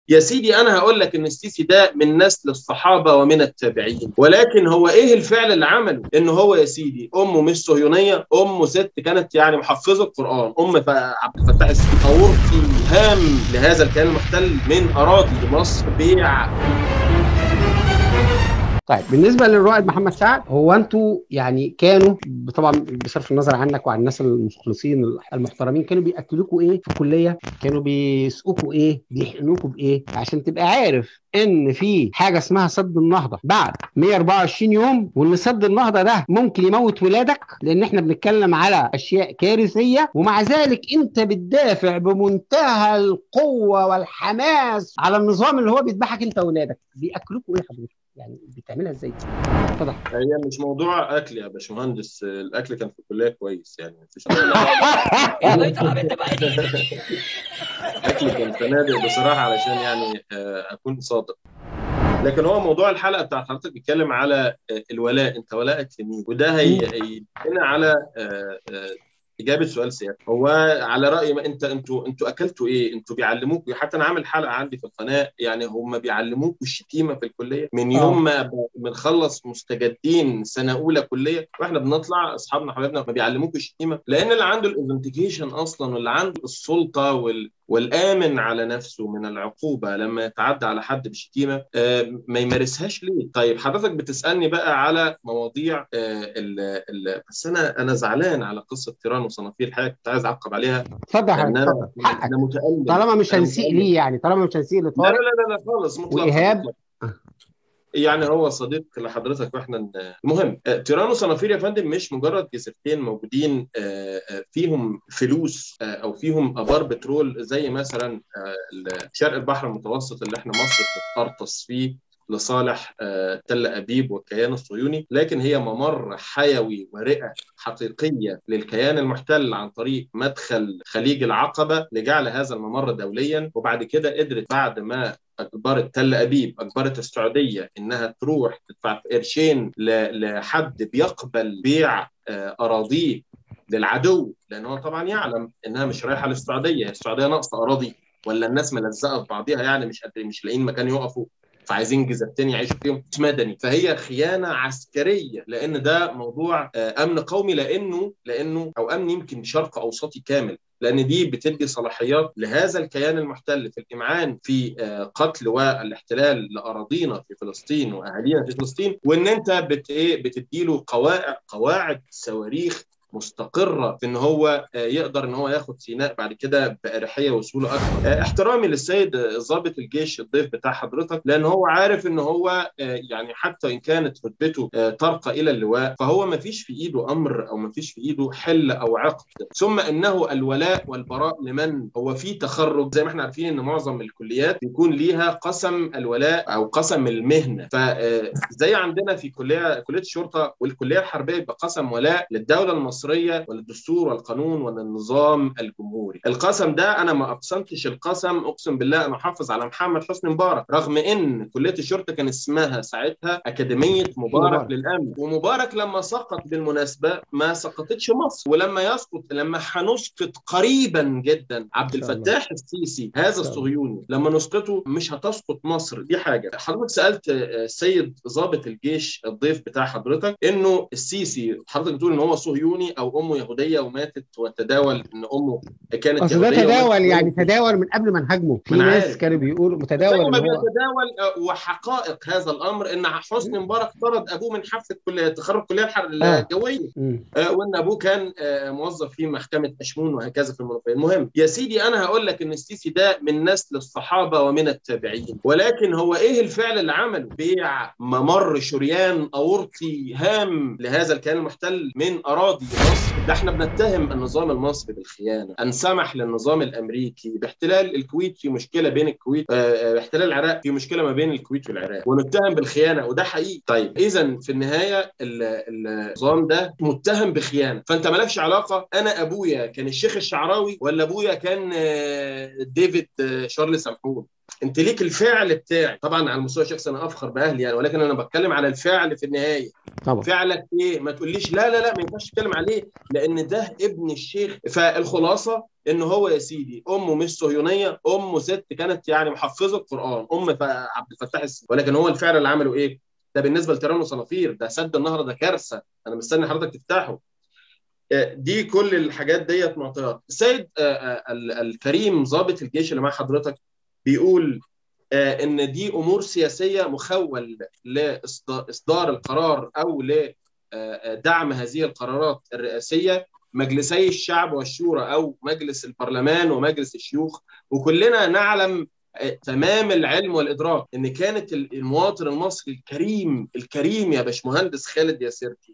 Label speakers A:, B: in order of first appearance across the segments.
A: يا سيدي انا هقول لك ان السيسي ده من نسل الصحابه ومن التابعين ولكن هو ايه الفعل اللي عمله ان هو يا سيدي امه مش صهيونيه امه ست كانت يعني محفظه قران ام عبد الفتاح السيسي اورطي هام لهذا الكيان المحتل من اراضي مصر بيع
B: طيب بالنسبه للرائد محمد سعد هو انتوا يعني كانوا طبعا بصرف النظر عنك وعن الناس المخلصين المحترمين كانوا بياكلوكوا ايه في الكليه كانوا بيسقوكوا ايه بيحقنوكوا بايه عشان تبقى عارف ان في حاجه اسمها سد النهضه بعد 124 يوم وان سد النهضه ده ممكن يموت ولادك لان احنا بنتكلم على اشياء كارثيه ومع ذلك انت بتدافع بمنتهى القوه والحماس على النظام اللي هو بيذبحك انت واولادك بياكلوكوا ايه حضرتك يعني بتعملها ازاي؟ اتفضل
A: هي مش موضوع اكل يا باشمهندس الاكل كان في الكليه كويس يعني مفيش اكل كان فنادق بصراحه علشان يعني اكون صادق لكن هو موضوع الحلقه بتاعت حضرتك بيتكلم على الولاء انت ولاءك لمين وده هيدينا على اجابه سؤال سيادة هو على راي ما انت انتوا انتوا اكلتوا ايه انتوا بيعلموكوا حتى انا عامل حلقه عندي في القناه يعني هم بيعلموكوا الشتيمه في الكليه من يوم ما بنخلص مستجدين سنه اولى كليه واحنا بنطلع اصحابنا حبايبنا ما بيعلموكوا الشتيمه لان اللي عنده الايدنتيكيشن اصلا واللي عنده السلطه وال والآمن على نفسه من العقوبة لما يتعدى على حد بشتيمة ما يمارسهاش ليه؟ طيب حضرتك بتسألني بقى على مواضيع ال ال بس أنا أنا زعلان على قصة تيران وصنافير الحقيقة كنت عايز أعقب عليها
B: اتفضل أنا, حقك. أنا متألم طالما مش هنسيء ليه يعني طالما مش هنسيء لطارق
A: لا لا لا, لا خالص
B: مطلق وإيهاب
A: يعني هو صديق لحضرتك واحنا المهم تيران وصنافير يا فندم مش مجرد جزيرتين موجودين فيهم فلوس او فيهم ابار بترول زي مثلا شرق البحر المتوسط اللي احنا مصر بتتقرطس فيه لصالح تل ابيب والكيان الصهيوني لكن هي ممر حيوي ورئه حقيقيه للكيان المحتل عن طريق مدخل خليج العقبه لجعل هذا الممر دوليا وبعد كده قدرت بعد ما اجبرت تل ابيب اجبرت السعوديه انها تروح تدفع قرشين لحد بيقبل بيع اراضيه للعدو لان هو طبعا يعلم انها مش رايحه للسعوديه السعوديه ناقصه اراضي ولا الناس ملزقه في بعضيها يعني مش قادرين مش لاقيين مكان يقفوا فعايزين جزيرتين يعيشوا فيهم مدني فهي خيانه عسكريه لان ده موضوع امن قومي لانه لانه او امن يمكن شرق اوسطي كامل لان دي بتدي صلاحيات لهذا الكيان المحتل في الامعان في قتل والاحتلال لاراضينا في فلسطين واهالينا في فلسطين وان انت بت ايه بتديله قواعد قواعد صواريخ مستقره في ان هو يقدر ان هو ياخد سيناء بعد كده باريحيه وسهوله اكبر احترامي للسيد ضابط الجيش الضيف بتاع حضرتك لان هو عارف ان هو يعني حتى ان كانت رتبته ترقى الى اللواء فهو ما فيش في ايده امر او ما فيش في ايده حل او عقد ثم انه الولاء والبراء لمن هو في تخرج زي ما احنا عارفين ان معظم الكليات بيكون ليها قسم الولاء او قسم المهنه فزي عندنا في كليه كليه الشرطه والكليه الحربيه يبقى قسم ولاء للدوله المصريه المصريه وللدستور والقانون وللنظام الجمهوري القسم ده انا ما اقسمتش القسم اقسم بالله انا حافظ على محمد حسني مبارك رغم ان كليه الشرطه كان اسمها ساعتها اكاديميه مبارك, مبارك. للامن ومبارك لما سقط بالمناسبه ما سقطتش مصر ولما يسقط لما هنسقط قريبا جدا عبد الفتاح السيسي هذا الصهيوني لما نسقطه مش هتسقط مصر دي حاجه حضرتك سالت السيد ضابط الجيش الضيف بتاع حضرتك انه السيسي حضرتك بتقول ان هو صهيوني او امه يهوديه وماتت وتداول ان امه كانت
B: اصل ده تداول يعني تداول من قبل ما نهاجمه في ناس كانوا بيقولوا متداول
A: ما بيتداول وحقائق هذا الامر ان حسني مبارك طرد ابوه من حفله كليه تخرج الكليه الجويه آه. وان ابوه كان موظف في محكمه اشمون وهكذا في المنوفيه المهم يا سيدي انا هقول لك ان السيسي ده من نسل الصحابه ومن التابعين ولكن هو ايه الفعل اللي عمله بيع ممر شريان اورطي هام لهذا الكيان المحتل من اراضي مصر ده احنا بنتهم النظام المصري بالخيانه ان سمح للنظام الامريكي باحتلال الكويت في مشكله بين الكويت اه احتلال العراق في مشكله ما بين الكويت والعراق ونتهم بالخيانه وده حقيقي طيب اذا في النهايه النظام ده متهم بخيانه فانت مالكش علاقه انا ابويا كان الشيخ الشعراوي ولا ابويا كان ديفيد شارل سمحون انت ليك الفعل بتاعي طبعا على المستوى الشخصي انا افخر باهلي يعني ولكن انا بتكلم على الفعل في النهايه
B: طبعا
A: فعلك ايه ما تقوليش لا لا لا ما ينفعش تتكلم عليه لان ده ابن الشيخ فالخلاصه ان هو يا سيدي امه مش صهيونيه امه ست كانت يعني محفظه القران ام ف- عبد الفتاح السيسي ولكن هو الفعل اللي عمله ايه ده بالنسبه لتيران وصنافير ده سد النهر ده كارثه انا مستني حضرتك تفتحه آه، دي كل الحاجات ديت معطيات السيد آه، آه، ال- الكريم ضابط الجيش اللي مع حضرتك بيقول آه، ان دي امور سياسيه مخول لاصدار القرار او لدعم هذه القرارات الرئاسيه مجلسي الشعب والشورى او مجلس البرلمان ومجلس الشيوخ وكلنا نعلم آه، تمام العلم والادراك ان كانت المواطن المصري الكريم الكريم يا باشمهندس خالد يا سيرتي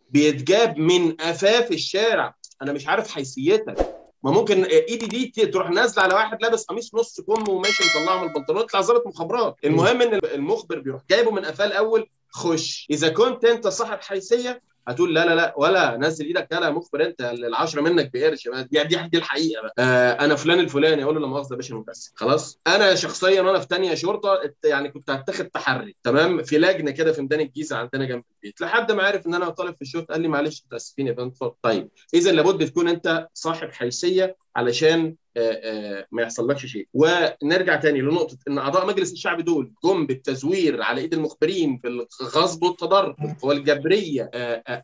A: بيتجاب من افاف الشارع انا مش عارف حيثيتك ما ممكن ايدي دي ت- تروح نازله على واحد لابس قميص نص كم وماشي مطلعه من البنطلون يطلع ضابط مخابرات المهم ان المخبر بيروح جايبه من قفاه الاول خش اذا كنت انت صاحب حيثيه هتقول لا لا لا ولا نزل ايدك يلا يا مخبر انت العشرة منك بقرش بقى. دي دي, دي الحقيقه بقى. آه انا فلان الفلاني اقول له لا مؤاخذه يا باشا المدرس خلاص انا شخصيا وانا في ثانيه شرطه ات- يعني كنت هتاخد تحري تمام في لجنه كده في ميدان الجيزه عندنا جنب البيت لحد ما عرف ان انا طالب في الشرطه قال لي معلش متاسفين يا فندم اتفضل. طيب اذا لابد تكون انت صاحب حيثيه علشان آه، آه، ما يحصلكش شيء ونرجع تاني لنقطه ان اعضاء مجلس الشعب دول جم بالتزوير على ايد المخبرين بالغصب والتضرر والجبريه آه، آه،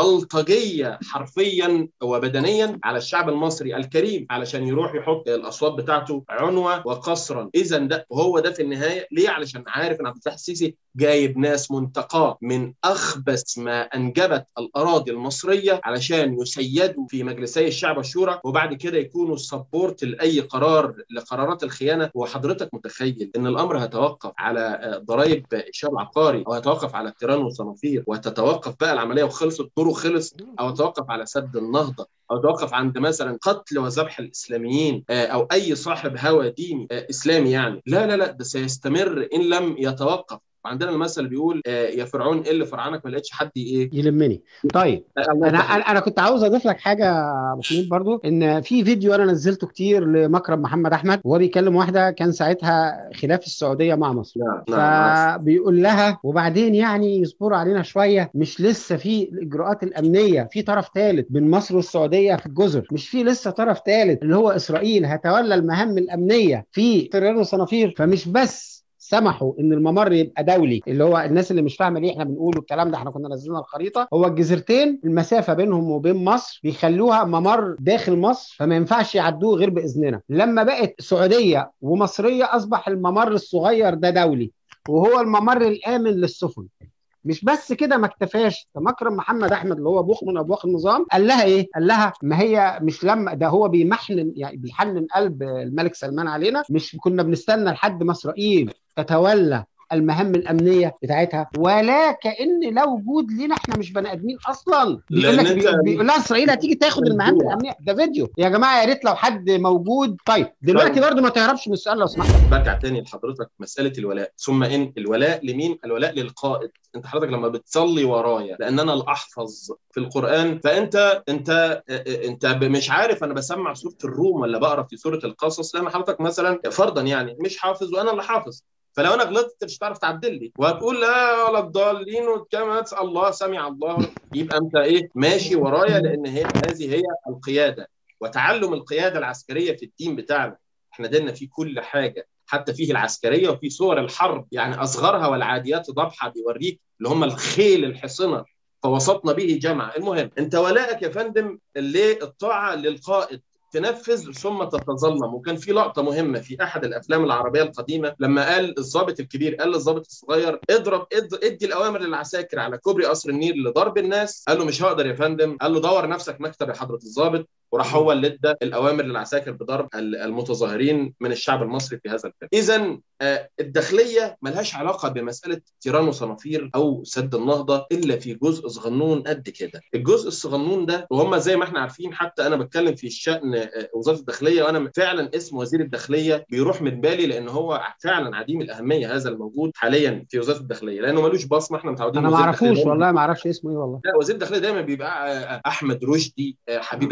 A: البلطجيه حرفيا وبدنيا على الشعب المصري الكريم علشان يروح يحط الاصوات بتاعته عنوه وقصرا اذا ده هو ده في النهايه ليه علشان عارف ان عبد الفتاح السيسي جايب ناس منتقاه من اخبث ما انجبت الاراضي المصريه علشان يسيدوا في مجلسي الشعب والشورى وبعد كده يكونوا سبورت لاي قرار لقرارات الخيانه وحضرتك متخيل ان الامر هيتوقف على آه، ضرائب الشاب العقاري او هيتوقف على التيران والصنافير وتتوقف بقى العمليه وخلص الطرق خلص او يتوقف على سد النهضه او يتوقف عند مثلا قتل وذبح الاسلاميين آه، او اي صاحب هوى ديني آه، اسلامي يعني لا لا لا ده سيستمر ان لم يتوقف وعندنا المثل بيقول آه، يا فرعون ايه اللي فرعنك ما لقيتش حد ايه
B: يلمني طيب
A: آه، الله
B: انا
A: يفتح
B: انا أنا كنت عاوز اضيف لك حاجه يا ابو حميد برضو ان في فيديو انا نزلته كتير لمكرم محمد احمد وهو بيكلم واحده كان ساعتها خلاف السعوديه مع مصر
A: نعم نعم عارف.
B: فبيقول لها وبعدين يعني يصبروا علينا شويه مش لسه في الاجراءات الامنيه في طرف ثالث بين مصر والسعوديه في الجزر مش في لسه طرف ثالث اللي هو اسرائيل هتولى المهام الامنيه في تيران وصنافير فمش بس سمحوا ان الممر يبقى دولي اللي هو الناس اللي مش فاهمه ليه احنا بنقول الكلام ده احنا كنا نزلنا الخريطه هو الجزيرتين المسافه بينهم وبين مصر بيخلوها ممر داخل مصر فما ينفعش يعدوه غير باذننا لما بقت سعوديه ومصريه اصبح الممر الصغير ده دولي وهو الممر الامن للسفن مش بس كده ما اكتفاش ده مكرم محمد احمد اللي هو بوخ من ابواخ النظام قال لها ايه؟ قال لها ما هي مش لما ده هو بيمحنن يعني بيحنن قلب الملك سلمان علينا مش كنا بنستنى لحد ما اسرائيل تتولى المهام الامنيه بتاعتها ولا كان لا وجود لنا احنا مش بني ادمين اصلا بيقول
A: لأن
B: لك
A: أنت-
B: بي- بيقول لها اسرائيل هتيجي تاخد المهام
A: موضوع.
B: الامنيه ده فيديو يا جماعه يا ريت لو حد موجود طيب دلوقتي
A: طيب.
B: برضو ما تهربش من السؤال لو سمحت
A: برجع تاني لحضرتك مساله الولاء ثم ان الولاء لمين؟ الولاء للقائد انت حضرتك لما بتصلي ورايا لان انا الاحفظ في القران فانت انت انت مش عارف انا بسمع سوره الروم ولا بقرا في سوره القصص لان حضرتك مثلا فرضا يعني مش حافظ وانا اللي حافظ فلو انا غلطت مش هتعرف تعدل لي وهتقول لا ولا الضالين وكما الله سمع الله يبقى انت ايه ماشي ورايا لان هي هذه هي القياده وتعلم القياده العسكريه في الدين بتاعنا احنا ديننا فيه كل حاجه حتى فيه العسكريه وفيه صور الحرب يعني اصغرها والعاديات ضبحه بيوريك اللي هم الخيل الحصنه فوسطنا به جمع المهم انت ولائك يا فندم للطاعه للقائد تنفذ ثم تتظلم وكان في لقطه مهمه في احد الافلام العربيه القديمه لما قال الضابط الكبير قال للضابط الصغير اضرب اد ادي الاوامر للعساكر على كوبري قصر النيل لضرب الناس قال له مش هقدر يا فندم قال له دور نفسك مكتب يا حضره الضابط وراح هو اللي ادى الاوامر للعساكر بضرب المتظاهرين من الشعب المصري في هذا الفيلم. اذا الداخليه ملهاش علاقه بمساله تيران وصنافير او سد النهضه الا في جزء صغنون قد كده. الجزء الصغنون ده وهم زي ما احنا عارفين حتى انا بتكلم في الشان وزاره الداخليه وانا فعلا اسم وزير الداخليه بيروح من بالي لان هو فعلا عديم الاهميه هذا الموجود حاليا في وزاره الداخليه لانه ملوش بصمه احنا متعودين
B: انا ما اعرفوش والله ما اعرفش اسمه ايه والله
A: لا وزير الداخليه دايما بيبقى احمد رشدي حبيب العدلي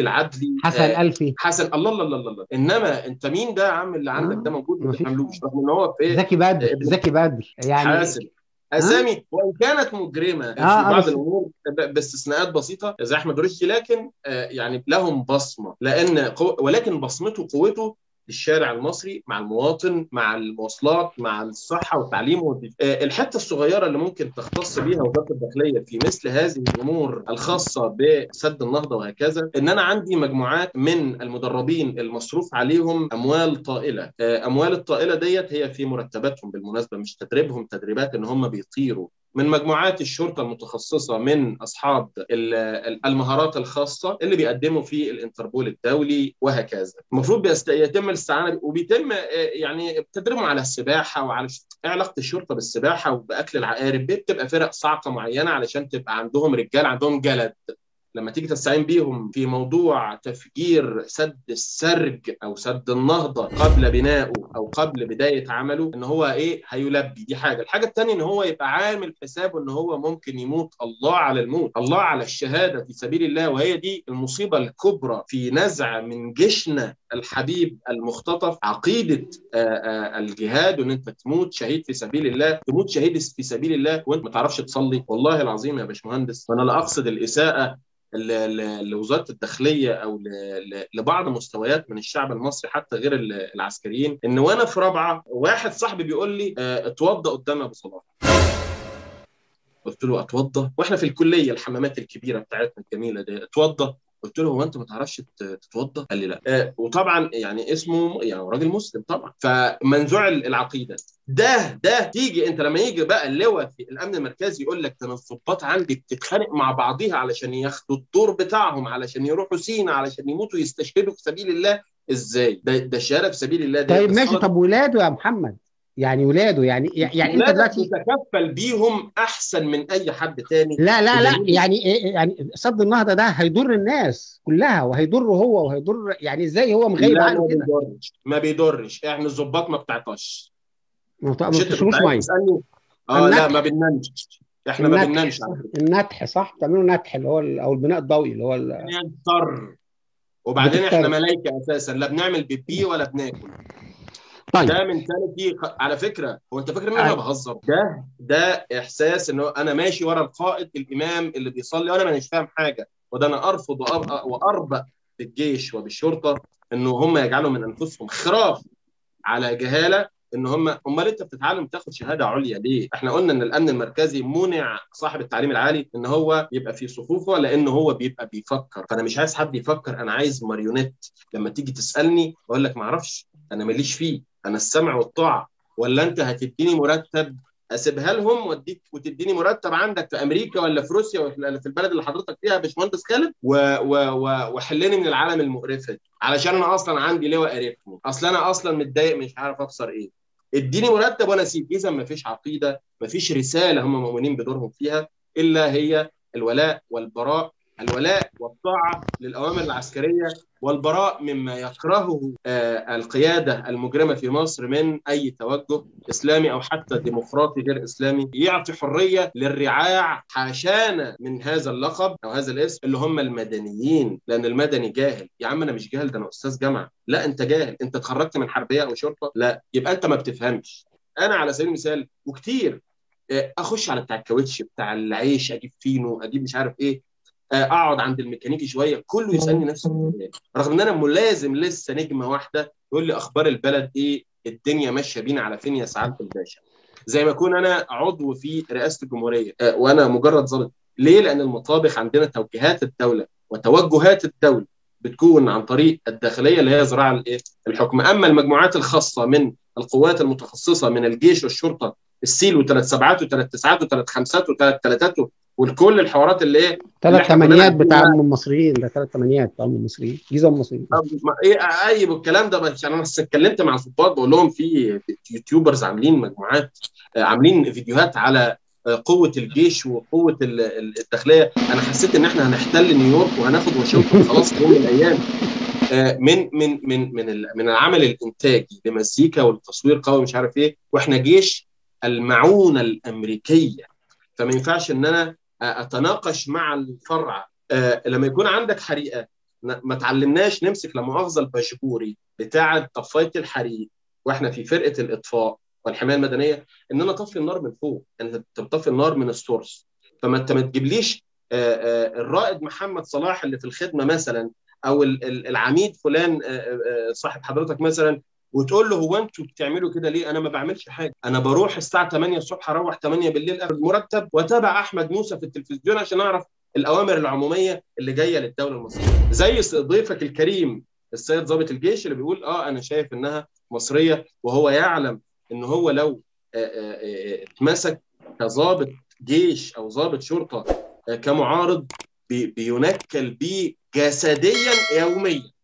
A: الفي
B: حسن
A: آه،
B: الفي
A: حسن الله الله الله الله انما انت مين ده يا عم اللي عندك
B: آه،
A: ده موجود ما
B: مفيش
A: تفهملوش رغم ان هو في ايه
B: زكي بدر
A: ابن
B: زكي بدر يعني
A: حاسم اسامي وان كانت مجرمه في
B: آه،
A: بعض
B: بس-
A: الامور ب- باستثناءات بسيطه زي احمد رشدي لكن آه، يعني لهم بصمه لان قو... ولكن بصمته قوته في الشارع المصري مع المواطن مع المواصلات مع الصحه والتعليم والدفاع. آه، الحته الصغيره اللي ممكن تختص بيها وزاره الداخليه في مثل هذه الامور الخاصه بسد النهضه وهكذا ان انا عندي مجموعات من المدربين المصروف عليهم اموال طائله آه، اموال الطائله ديت هي في مرتباتهم بالمناسبه مش تدريبهم تدريبات ان هم بيطيروا من مجموعات الشرطه المتخصصه من اصحاب ال- ال- المهارات الخاصه اللي بيقدموا في الانتربول الدولي وهكذا المفروض بيست- يتم الاستعانه وبيتم آه، يعني تدريبهم على السباحه وعلى ش- إيه علاقه الشرطه بالسباحه وباكل العقارب بتبقى فرق صاعقه معينه علشان تبقى عندهم رجال عندهم جلد لما تيجي تستعين بيهم في موضوع تفجير سد السرج او سد النهضه قبل بنائه او قبل بدايه عمله ان هو ايه هيلبي دي حاجه الحاجه الثانيه ان هو يبقى عامل حسابه ان هو ممكن يموت الله على الموت الله على الشهاده في سبيل الله وهي دي المصيبه الكبرى في نزع من جيشنا الحبيب المختطف عقيده آه، آه، الجهاد وان انت تموت شهيد في سبيل الله تموت شهيد في سبيل الله وانت ما تعرفش تصلي والله العظيم يا باشمهندس وانا لا اقصد الاساءه ل- ل- لوزاره الداخليه او ل- ل- لبعض مستويات من الشعب المصري حتى غير ال- العسكريين ان وانا في رابعه واحد صاحبي بيقول لي آه، اتوضى قدام ابو صلاح قلت له اتوضى واحنا في الكليه الحمامات الكبيره بتاعتنا الجميله دي اتوضى قلت له هو انت ما تعرفش تت- تتوضى؟ قال لي لا آه وطبعا يعني اسمه يعني راجل مسلم طبعا فمنزوع العقيده ده ده تيجي انت لما يجي بقى اللواء في الامن المركزي يقول لك ده أنا الضباط عندي بتتخانق مع بعضيها علشان ياخدوا الدور بتاعهم علشان يروحوا سينا علشان يموتوا يستشهدوا في سبيل الله ازاي؟ ده ده الشهاده في سبيل الله ده
B: طيب ماشي طب ولاده يا محمد يعني ولاده يعني يعني انت
A: لا
B: دلوقتي
A: تتكفل بيهم احسن من اي حد تاني
B: لا لا لا
A: بدليل-
B: يعني إيه- يعني سد النهضه ده هيضر الناس كلها وهيضره هو وهيضر يعني ازاي هو مغيب
A: لا
B: عنه
A: ما
B: كده
A: بيضرش ما بيضرش احنا الظباط ما بتعطش
B: ما بت- ما
A: مش انت
B: بتشربوش
A: كنت عايز
B: ميه
A: تسالني اه
B: النتح.
A: لا ما بننامش احنا ما
B: النتح
A: بننامش
B: صح
A: على فكره
B: النتح صح بتعملوا نتح اللي هو ال- او البناء الضوئي اللي هو ال-
A: بنضطر وبعدين
B: بتضطر.
A: احنا ملايكه اساسا لا بنعمل بيبي ولا بناكل
B: طيب
A: ده منتاليتي على فكره هو انت فاكر ان انا
B: أيوة.
A: بهزر ده ده احساس ان هو انا ماشي ورا القائد الامام اللي بيصلي وانا مانيش فاهم حاجه وده انا ارفض وأر- واربأ بالجيش وبالشرطه انه هم يجعلوا من انفسهم خراف على جهاله ان هم امال انت بتتعلم تاخد شهاده عليا ليه؟ احنا قلنا ان الامن المركزي منع صاحب التعليم العالي ان هو يبقى في صفوفه لان هو بيبقى بيفكر فانا مش عايز حد يفكر انا عايز ماريونيت لما تيجي تسالني اقول لك ما اعرفش انا ماليش فيه انا السمع والطاعه ولا انت هتديني مرتب اسيبها لهم واديك وتديني مرتب عندك في امريكا ولا في روسيا ولا في البلد اللي حضرتك فيها يا باشمهندس خالد و- و- و- وحلني من العالم المقرفه دي علشان انا اصلا عندي لواء قرفني اصل انا اصلا متضايق مش عارف اخسر ايه اديني مرتب وانا اسيب اذا ما فيش عقيده ما فيش رساله هم مؤمنين بدورهم فيها الا هي الولاء والبراء الولاء والطاعه للاوامر العسكريه والبراء مما يكرهه آه، القياده المجرمه في مصر من اي توجه اسلامي او حتى ديمقراطي غير اسلامي يعطي حريه للرعاع حاشانا من هذا اللقب او هذا الاسم اللي هم المدنيين لان المدني جاهل يا عم انا مش جاهل ده انا استاذ جامعه لا انت جاهل انت اتخرجت من حربيه او شرطه لا يبقى انت ما بتفهمش انا على سبيل المثال وكتير آه، اخش على بتاع الكاوتش بتاع العيش اجيب فينو اجيب مش عارف ايه آه، اقعد عند الميكانيكي شويه كله يسالني نفس السؤال رغم ان انا ملازم لسه نجمه واحده يقول لي اخبار البلد ايه الدنيا ماشيه بينا على فين يا سعاده الباشا زي ما اكون انا عضو في رئاسه الجمهوريه آه، وانا مجرد ضابط ليه لان المطابخ عندنا توجيهات الدوله وتوجهات الدوله بتكون عن طريق الداخليه اللي هي ذراع الايه الحكم اما المجموعات الخاصه من القوات المتخصصه من الجيش والشرطه السيل وثلاث سبعات وثلاث تسعات وثلاث خمسات وثلاث ثلاثات والكل الحوارات اللي ايه
B: ثلاث
A: إحنا كلنا
B: ثمانيات
A: عارفين
B: بتاع
A: بقى.
B: ام المصريين ده ثلاث ثمانيات بتاع ام المصريين جيزه ام المصريين
A: طب ما ايه اي الكلام ده بس انا بس اتكلمت مع ضباط بقول لهم في يوتيوبرز عاملين مجموعات آه، عاملين فيديوهات على آه، قوه الجيش وقوه ال- ال- الداخليه انا حسيت ان احنا هنحتل نيويورك وهناخد واشنطن خلاص في يوم من الايام آه، من من من من ال- من العمل الانتاجي لمزيكا والتصوير قوي مش عارف ايه واحنا جيش المعونه الامريكيه فما ينفعش ان انا اتناقش مع الفرع آه، لما يكون عندك حريقه ما تعلمناش نمسك لا مؤاخذه الباشبوري بتاعه طفايه الحريق واحنا في فرقه الاطفاء والحمايه المدنيه ان انا اطفي النار من فوق انت بتطفي النار من السورس فما انت ما تجيبليش الرائد محمد صلاح اللي في الخدمه مثلا او العميد فلان صاحب حضرتك مثلا وتقول له هو انتوا بتعملوا كده ليه؟ انا ما بعملش حاجه، انا بروح الساعه 8 الصبح اروح 8 بالليل اخد مرتب واتابع احمد موسى في التلفزيون عشان اعرف الاوامر العموميه اللي جايه للدوله المصريه. زي ضيفك الكريم السيد ضابط الجيش اللي بيقول اه انا شايف انها مصريه وهو يعلم ان هو لو اتمسك كضابط جيش او ضابط شرطه كمعارض بينكل بيه جسديا يوميا